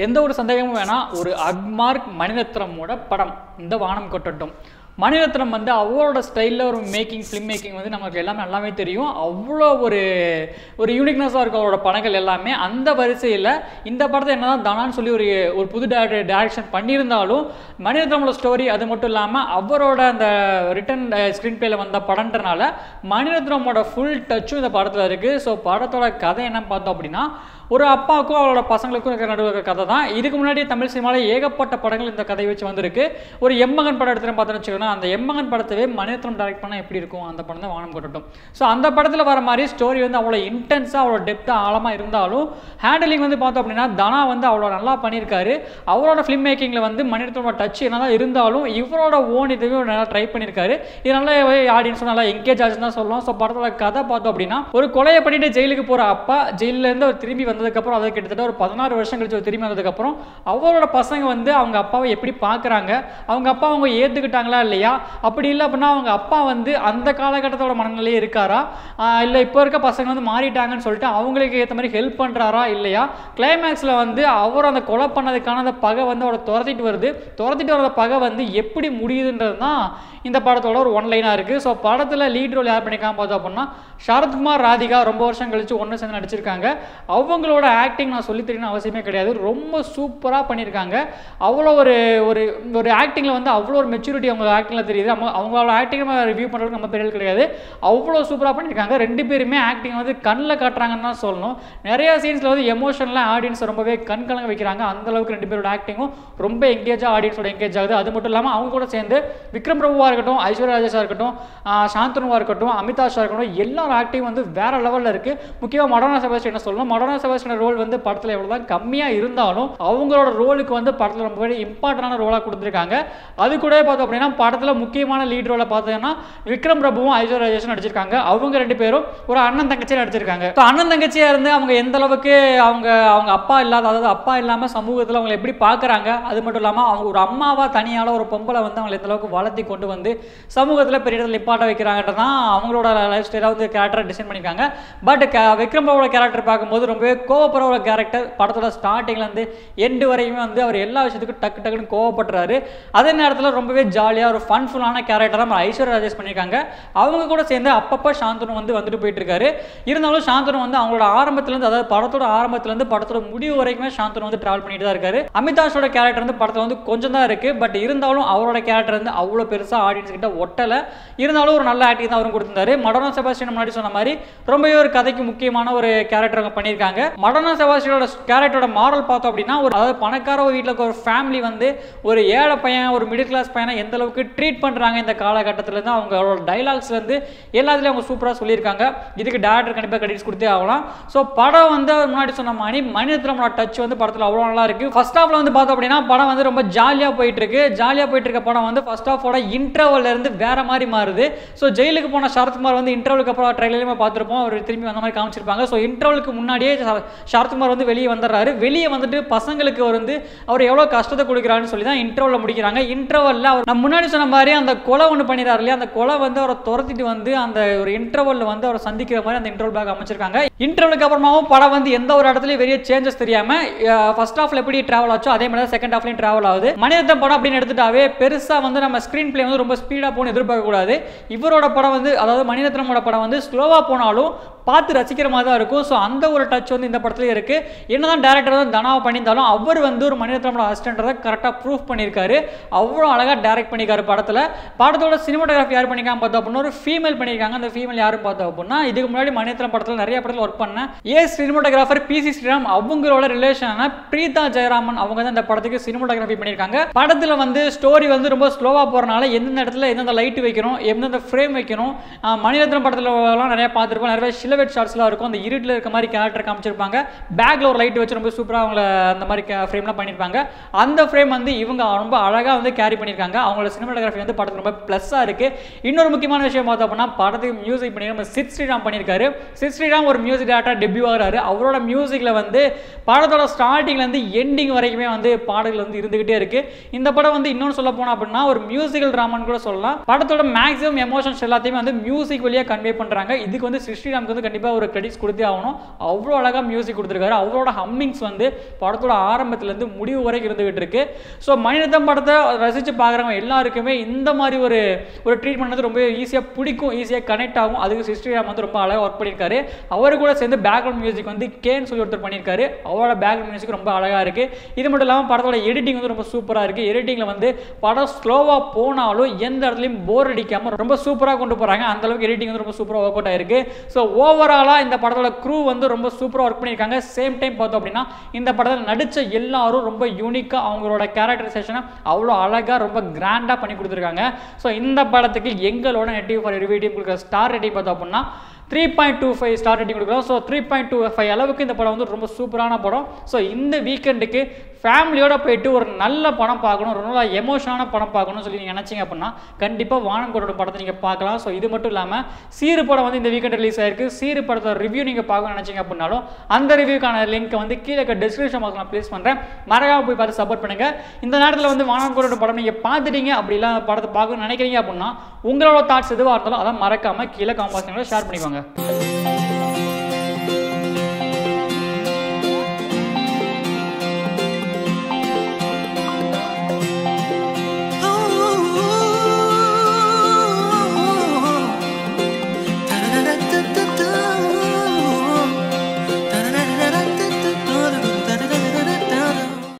எந்த ஒரு சந்தேகமும் வேணாம் ஒரு அக்மார்க் மணிரத்னமோட படம் இந்த வானம் கொட்டட்டும் மணிரத்னம் வந்து அவரோட ஸ்டைலில் ஒரு மேக்கிங் ஃபிலிம் மேக்கிங் வந்து நமக்கு எல்லாமே நல்லாவே தெரியும் அவ்வளோ ஒரு ஒரு யூனிக்னஸாக இருக்கும் அவரோட படங்கள் எல்லாமே அந்த வரிசையில் இந்த படத்தை என்னதான் தனான்னு சொல்லி ஒரு ஒரு புது டேரக்ஷன் பண்ணியிருந்தாலும் மணிரத்னமோட ஸ்டோரி அது மட்டும் இல்லாமல் அவரோட அந்த ரிட்டன் ஸ்க்ரீன் பிளேல வந்த படம்ன்றனால மணிரத்னமோட ஃபுல் டச்சும் இந்த படத்தில் இருக்குது ஸோ படத்தோட கதை என்னன்னு பார்த்தோம் அப்படின்னா ஒரு அப்பாவுக்கும் அவரோட பசங்களுக்கும் இருக்கிற நடுவில் இருக்கிற கதை தான் இதுக்கு முன்னாடி தமிழ் சினிமாவில் ஏகப்பட்ட படங்கள் இந்த கதையை வச்சு வந்திருக்கு ஒரு எம்மகன் படம் எடுத்துகிட்டு பார்த்தோன்னு வச்சுக்கோங்க அந்த எம்மகன் படத்தவே மணிரத்னம் டைரக்ட் பண்ணால் எப்படி இருக்கும் அந்த படம் தான் வானம் கொட்டட்டும் ஸோ அந்த படத்தில் வர மாதிரி ஸ்டோரி வந்து அவ்வளோ இன்டென்ஸாக அவ்வளோ டெப்த்தாக ஆழமாக இருந்தாலும் ஹேண்டலிங் வந்து பார்த்தோம் அப்படின்னா தனா வந்து அவ்வளோ நல்லா பண்ணியிருக்காரு அவரோட ஃபிலிம் மேக்கிங்கில் வந்து மணிரத்னோட டச் என்னதான் இருந்தாலும் இவரோட ஓன் இதுவே நல்லா ட்ரை பண்ணியிருக்காரு இது நல்லா ஆடியன்ஸும் நல்லா எங்கேஜ் ஆச்சுன்னு தான் சொல்லலாம் ஸோ படத்தோட கதை பார்த்தோம் அப்படின்னா ஒரு கொலையை பண்ணிட்டு ஜெயிலுக்கு போகிற அப்பா ஜெயிலேருந்து அவர் திரும்பி வந்ததுக்கப்புறம் அது கிட்டத்தட்ட ஒரு பதினாறு வருஷம் கழிச்சு அவர் திரும்பி வந்ததுக்கப்புறம் அவரோட பசங்க வந்து அவங்க அப்பாவை எப்படி பார்க்குறாங்க அவங்க அப்பா அவங்க ஏற்றுக்கிட்டாங்களா இல்லையா அப்படி இல்லை அப்படின்னா அவங்க அப்பா வந்து அந்த காலகட்டத்தோட மனநிலையே இருக்காரா இல்லை இப்போ இருக்க பசங்க வந்து மாறிட்டாங்கன்னு சொல்லிட்டு அவங்களுக்கு ஏற்ற மாதிரி ஹெல்ப் பண்ணுறாரா இல்லையா கிளைமேக்ஸில் வந்து அவர் அந்த கொலை பண்ணதுக்கான அந்த பகை வந்து அவரை துரத்திட்டு வருது துரத்திட்டு வர பகை வந்து எப்படி முடியுதுன்றது தான் இந்த படத்தோட ஒரு ஒன் லைனாக இருக்குது ஸோ படத்தில் லீட் ரோல் யார் பண்ணிக்காம பார்த்தோம் அப்படின்னா சரத்குமார் ராதிகா ரொம்ப வருஷம் கழிச்சு ஒன்று சேர்ந்து நடிச்சிருக்காங்க அவங்களோட ஆக்டிங் நான் சொல்லி தெரியணும் அவசியமே கிடையாது ரொம்ப சூப்பராக பண்ணியிருக்காங்க அவ்வளோ ஒரு ஒரு ஒரு ஆக்டிங்கில் வந்து அவ்வளோ ஒரு மெச்சூரிட்டி அவங்க ஆக்டிங்கில் தெரியுது அவங்க அவங்களோட ஆக்டிங் நம்ம ரிவ்யூ பண்ணுறதுக்கு நம்ம பெரிய கிடையாது அவ்வளோ சூப்பராக பண்ணியிருக்காங்க ரெண்டு பேருமே ஆக்டிங் வந்து கண்ணில் காட்டுறாங்கன்னு தான் சொல்லணும் நிறைய சீன்ஸில் வந்து எமோஷனலாக ஆடியன்ஸ் ரொம்பவே கண் கலங்க வைக்கிறாங்க அந்த அளவுக்கு ரெண்டு பேரோட ஆக்டிங்கும் ரொம்ப எங்கேஜாக ஆடியன்ஸோட எங்கேஜ் ஆகுது அது மட்டும் இல்லாமல் அவங்க கூட சேர்ந்து விக்ரம் பிரபுவாக இருக்கட்டும் ஐஸ்வர்யா ராஜேஷாக இருக்கட்டும் ஆஹ் சாந்தனுவாக இருக்கட்டும் அமிதாஷாக இருக்கட்டும் எல்லாரும் ஆக்டிங் வந்து வேற லெவலில் இருக்குது முக்கியமாக மடோனா செபாஸ்டியன் என்ன சொல்லணும் மடோனா செபாஸ்டியன் ரோல் வந்து படத்தில் எவ்வளோ தான் கம்மியாக இருந்தாலும் அவங்களோட ரோலுக்கு வந்து படத்தில் ரொம்ப இம்பார்ட்டண்டான ரோலாக கொடுத்துருக்காங்க அது கூட பார்த்தோம் அப்படின்னா படத்தில் முக்கியமான லீட் ரோலை பார்த்தீங்கன்னா விக்ரம் பிரபுவும் ஐஸ்வர்யா ராஜேஷும் நடிச்சிருக்காங்க அவங்க ரெண்டு பேரும் ஒரு அண்ணன் தங்கச்சியாக நடிச்சிருக்காங்க ஸோ அண்ணன் தங்கச்சியாக இருந்து அவங்க எந்த அளவுக்கு அவங்க அவங்க அப்பா இல்லாத அதாவது அப்பா இல்லாமல் சமூகத்தில் அவங்களை எப்படி பார்க்குறாங்க அது மட்டும் இல்லாமல் அவங்க ஒரு அம்மாவாக தனியால ஒரு பொம்பளை வந்து அவங்களை எந்த அளவுக்கு வளர்த்தி கொண்டு வந்து சமூகத்தில் பெரிய இடத்துல நிப்பாட்ட வைக்கிறாங்கன்றது தான் அவங்களோட லைஃப் ஸ்டைலாக வந்து கேரக்டரை டிசைன் பண்ணியிருக்காங்க பட் விக்ரம் பிரபுவோட கேரக்டர் பார்க்கும்போது ரொம்பவே கோவப்படுற ஒரு கேரக்டர் படத்தோட ஸ்டார்டிங்லேருந்து எண்டு வரையுமே வந்து அவர் எல்லா விஷயத்துக்கும் டக்கு டக்குன்னு கோவப்படுறாரு அதே நேரத்தில் ரொம்பவே ஜாலியாக ஒரு ஃபன்ஃபுல்லான கேரக்டராக நம்ம ஐஸ்வர்யா ராஜேஷ் பண்ணியிருக்காங்க அவங்க கூட சேர்ந்து அப்பப்போ சாந்தனு வந்து வந்துட்டு போயிட்டு இருக்காரு இருந்தாலும் சாந்தனு வந்து அவங்களோட ஆரம்பத்துலேருந்து அதாவது படத்தோட ஆரம்பத்துலேருந்து படத்தோட முடிவு வரைக்குமே சாந்தனு வந்து ட்ராவல் பண்ணிட்டு தான் இருக்காரு அமிதாஷோட கேரக்டர் வந்து படத்தில் வந்து கொஞ்சம் தான் இருக்குது பட் இருந்தாலும் அவரோட கேரக்டர் வந்து அவ்வளோ பெருசாக ஆடியன்ஸ் கிட்ட ஒட்டலை இருந்தாலும் ஒரு நல்ல ஆக்டிங் தான் அவரும் கொடுத்திருந்தாரு மடோனா செபாஸ்டியன் முன்னாடி சொன்ன மாதிரி ரொம்பவே ஒரு கதைக்கு முக்கியமான ஒரு கேரக்டர் அவங்க பண்ணியிருக்காங்க மடோனா செபாஸ்டியனோட கேரக்டரோட மாரல் பார்த்தோம் அப்படின்னா ஒரு அதாவது பணக்கார ஒரு வீட்டில் இருக்க ஒரு ஃபேமிலி வந்து ஒரு ஏழை பையன் ஒரு மிடில் கிளாஸ் பையனை எந்த அளவுக்கு ட்ரீட் பண்ணுறாங்க இந்த காலகட்டத்தில் தான் அவங்களோட டைலாக்ஸ் வந்து எல்லாத்துலேயும் அவங்க சூப்பராக சொல்லியிருக்காங்க இதுக்கு டேரக்டர் கண்டிப்பாக கிரெடிட்ஸ் கொடுத்தே ஆகலாம் ஸோ படம் வந்து அவர் முன்னாடி சொன்ன மாதிரி மணிரத்னமோட டச் வந்து படத்தில் அவ்வளோ நல்லா இருக்கு ஃபர்ஸ்ட் ஹாஃப்ல வந்து பார்த்தோம் அப்படின்னா படம் வந்து ரொம்ப ஜாலியாக போயிட்டு இருக்கு ஜாலியாக போயிட்டு இருக்க படம் வந்து ஃபர்ஸ்ட் ஹாஃபோட இன்டர்வல்ல இருந்து வேற மாதிரி மாறுது ஸோ ஜெயிலுக்கு போன சரத்குமார் வந்து இன்டர்வலுக்கு அப்புறம் ட்ரைலருமே பார்த்துருப்போம் அவர் திரும்பி வந்த மாதிரி காமிச்சிருப்பாங்க ஸோ இன்டர்வலுக்கு முன்னாடியே ச- சரத்குமார் வந்து வெளியே வந்துடுறாரு வெளியே வந்துட்டு பசங்களுக்கு அவர் வந்து அவர் எவ்வளோ கஷ்டத்தை கொடுக்குறாருன்னு சொல்லி தான் இன்டர்வலில் முடிக்கிறாங்க இன்டர்வலில் அவர் நான் முன்னாடி சொன்ன மாதிரி அந்த கொலை ஒன்று பண்ணிடுறாரு இல்லையா அந்த கொலை வந்து அவரை துரத்திட்டு வந்து அந்த ஒரு இன்டர்வலில் வந்து அவரை சந்திக்கிற மாதிரி அந்த இன்டர்வல் பேக் அமைச்சிருக்காங்க இன்டர்வலுக்கு அப்புறமாவும் படம் வந்து எந்த ஒரு இடத்துலையும் பெரிய சேஞ்சஸ் தெரியாம ஃபர்ஸ்ட் ஹாஃப்ல எப்படி டிராவல் ஆச்சோ அதே மாதிரி தான் செகண்ட் ஹாஃப்லையும் டிராவல் ஆகுது மணிரத்னம் படம் அப்படின்னு எடுத்துட்டாவே பெருசா வந்து நம்ம ஸ்க்ரீன் பிளே வந்து ரொம்ப ஸ்பீடா போகணும் எதிர்பார்க்க கூடாது இவரோட படம் வந்து அதாவது மணிரத்னமோட படம் வந்து ஸ்லோவா போனாலும் பார்த்து ரசிக்கிற மாதிரி தான் இருக்கும் ஸோ அந்த ஒரு டச் வந்து இந்த படத்துலயே இருக்கு என்னதான் டேரக்டர் வந்து தனாவை பண்ணியிருந்தாலும் அவர் வந்து ஒரு மணிரத்னமோட அசிஸ்டன்றதை கரெக்டாக ப்ரூஃப் பண்ணியிருக்காரு அவ்வளோ அழகாக டைரக்ட் பண்ணியிருக்காரு படத்தில் படத்தோட சினிமாட்டோகிராஃபி யார் பண்ணிக்காம பார்த்தோம் அப்படின்னா ஒரு ஃபீமேல் பண்ணியிருக்காங்க அந்த ஃபீமேல் யாரும் பார்த்தோம் அப்படின்னா இதுக்கு முன்னாடி மணிரத்னம் படத்தில் நிறைய படத்தில் ஒர்க் பண்ணேன் a cinematographer P C Sreeram அவங்களோட ரிலேஷனான பிரீதா ஜெயராமன் அவங்க தான் இந்த படத்துக்கு சினிமாட்டோகிராஃபி பண்ணியிருக்காங்க படத்தில் வந்து ஸ்டோரி வந்து ரொம்ப ஸ்லோவாக போகிறனால எந்தெந்த இடத்துல எந்தெந்த லைட் வைக்கணும் எந்தெந்த ஃப்ரேம் வைக்கணும் ஆஹ் மணிரத்னம் படத்தில் எல்லாம் நிறைய பார்த்துருப்போம் நிறைய சிலவேட் ஷார்ட்ஸ்லாம் இருக்கும் அந்த இருட்டில் இருக்க மாதிரி கேரக்டர் காமிச்சிருப்பாங்க பேக்கில் ஒரு லைட் வச்சு ரொம்ப சூப்பராக அவங்கள அந்த மாதிரி ஃப்ரேம்லாம் பண்ணியிருப்பாங்க அந்த ஃப்ரேம் வந்து இவங்க ரொம்ப அழகாக வந்து கேரி பண்ணியிருக்காங்க அவங்களோட சினிமாட்டோகிராஃபி வந்து படத்துக்கு ரொம்ப ப்ளஸ்ஸாக இருக்குது இன்னொரு முக்கியமான விஷயம் பார்த்தோம் அப்படின்னா படத்துக்கு மியூசிக் பண்ணி நம்ம சித் ஸ்ரீராம் பண்ணியிருக்காரு சித் ஸ்ரீராம் ஒரு மியூசிக் டேரக்டர் டெபியூ ஆகிறாரு அவரோட மியூசிக்கில் வந்து படத்தோட ஸ்டார்டிங்லேருந்து எண்டிங் வரைக்குமே வந்து பாடல்கள் வந்து இருந்துகிட்டே இருக்கு இந்த படம் வந்து இன்னொன்று சொல்ல போனோம் அப்படின்னா ஒரு மியூசிக்கல் ட்ராமான்னு கூட சொல்லலாம் படத்தோட மேக்ஸிமம் எமோஷன்ஸ் எல்லாத்தையுமே வந்து மியூசிக் வழியாக கன்வே பண்ணுறாங்க இதுக்கு வந்து ஸ்ரீராமுக்கு வந்து கண்டிப்பாக ஒரு கிரெடிட்ஸ் கொடுத்தே ஆகணும் அவ்வளோ அழகாக மியூசிக் கொடுத்துருக்காரு அவரோட ஹம்மிங்ஸ் வந்து படத்தோட ஆரம்பத்துலேருந்து முடிவு வரைக்கும் இருந்துகிட்டு இருக்கு ஸோ மணிரத்னம் படத்தை ரசித்து பார்க்குறவங்க எல்லாருக்குமே இந்த மாதிரி ஒரு ஒரு ட்ரீட்மெண்ட் வந்து ரொம்ப ஈஸியாக பிடிக்கும் ஈஸியாக கனெக்ட் ஆகும் அதுக்கு சிஸ்டர் வந்து ரொம்ப அழகாக ஒர்க் பண்ணியிருக்காரு அவரு கூட சேர்ந்து பேக்ரவுண்ட் மியூசிக் வந்து கேன்னு சொல்லி ஒருத்தர் பண்ணியிருக்காரு அவரோட பேக்ரவுண்ட் மியூசிக் ரொம்ப அழகாக இருக்குது இது மட்டும் இல்லாமல் படத்தோட எடிட்டிங் வந்து ரொம்ப சூப்பராக இருக்குது எடிட்டிங்கில் வந்து படம் ஸ்லோவாக போனாலும் எந்த இடத்துலையும் போர் அடிக்காமல் ரொம்ப சூப்பராக கொண்டு போகிறாங்க அந்த அளவுக்கு எடிட்டிங் வந்து ரொம்ப சூப்பராக ஒர்க் அவுட் ஆயிருக்கு ஸோ ஓவராலாக இந்த படத்தோட க்ரூ வந்து ரொம்ப சூப்பராக ஒர்க் பண்ணியிருக்காங்க சேம் டைம் பார்த்தோம் அப்படின்னா இந்த படத்தில் நடித்த எல்லாரும் ரொம்ப யூனிக்காக அவங்களோட கேரக்டரைசேஷனை அவ்வளோ அழகாக ரொம்ப கிராண்டாக பண்ணி கொடுத்துருக்காங்க ஸோ இந்த படத்துக்கு எங்களோட நெட்டிவ் ஃபார் ரிவ்யூ டீம் கொடுக்குற ஸ்டார் ரேட்டிங் பார்த்தோம் அப்படின்னா three point two five star rating கொடுக்குறோம் so three point two five அளவுக்கு இந்த படம் வந்து ரொம்ப சூப்பரான படம் ஸோ இந்த வீக்கெண்டுக்கு ஃபேமிலியோட போயிட்டு ஒரு நல்ல படம் பார்க்கணும் ஒரு நல்ல எமோஷனான படம் பார்க்கணும்னு சொல்லி நீங்கள் நினச்சிங்க அப்படின்னா கண்டிப்பாக வானம் கொண்டோட படத்தை நீங்கள் பார்க்கலாம் ஸோ இது மட்டும் இல்லாமல் சீரு படம் வந்து இந்த வீக்கெண்ட் ரிலீஸ் ஆயிருக்கு சீரு படத்தோட ரிவ்யூ நீங்கள் பார்க்கணும்னு நினச்சிங்க அப்படின்னாலும் அந்த ரிவ்யூக்கான லிங்க் வந்து கீழே இருக்க டிஸ்கிரிப்ஷன் பாக்ஸ் நான் ப்ளேஸ் பண்ணுறேன் மறக்காம போய் பார்த்து சப்போர்ட் பண்ணுங்க இந்த நேரத்தில் வந்து வானம் கொண்டோட படம் நீங்கள் பார்த்துட்டீங்க அப்படி இல்லை படத்தை பார்க்கணும்னு நினைக்கிறீங்க அப்படின்னா உங்களோட தாட்ஸ் எதுவாக இருந்தாலும் அதை மறக்காம கீழே காம்பாக்ஸ் ஷேர் பண்ணிக்கோங்க